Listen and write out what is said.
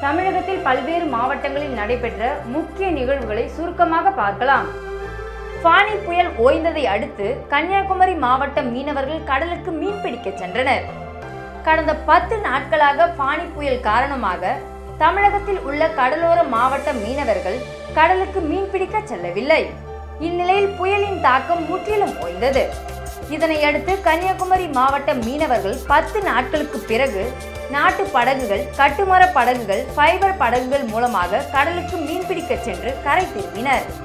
தமிழகத்தில் பல்வேறு மாவட்டங்களில் நடைபெற்ற முக்கிய நிகழ்வுகளை சுருக்கமாக பார்க்கலாம் ஃபானி புயல் ஓய்ந்ததை அடுத்து கன்னியாகுமரி மாவட்ட மீனவர்கள் கடலுக்கு மீன்பிடிக்க சென்றனர் கடந்த பத்து நாட்களாக ஃபானி புயல் காரணமாக தமிழகத்தில் உள்ள கடலோர மாவட்ட மீனவர்கள் கடலுக்கு மீன்பிடிக்க செல்லவில்லை இந்நிலையில் புயலின் தாக்கம் முற்றிலும் ஓய்ந்தது இதனையடுத்து கன்னியாகுமரி மாவட்ட மீனவர்கள் பத்து நாட்களுக்கு பிறகு நாட்டு படகுகள் கட்டுமர படகுகள் ஃபைபர் படகுகள் மூலமாக கடலுக்கு மீன்பிடிக்க சென்று கரை திரும்பினர்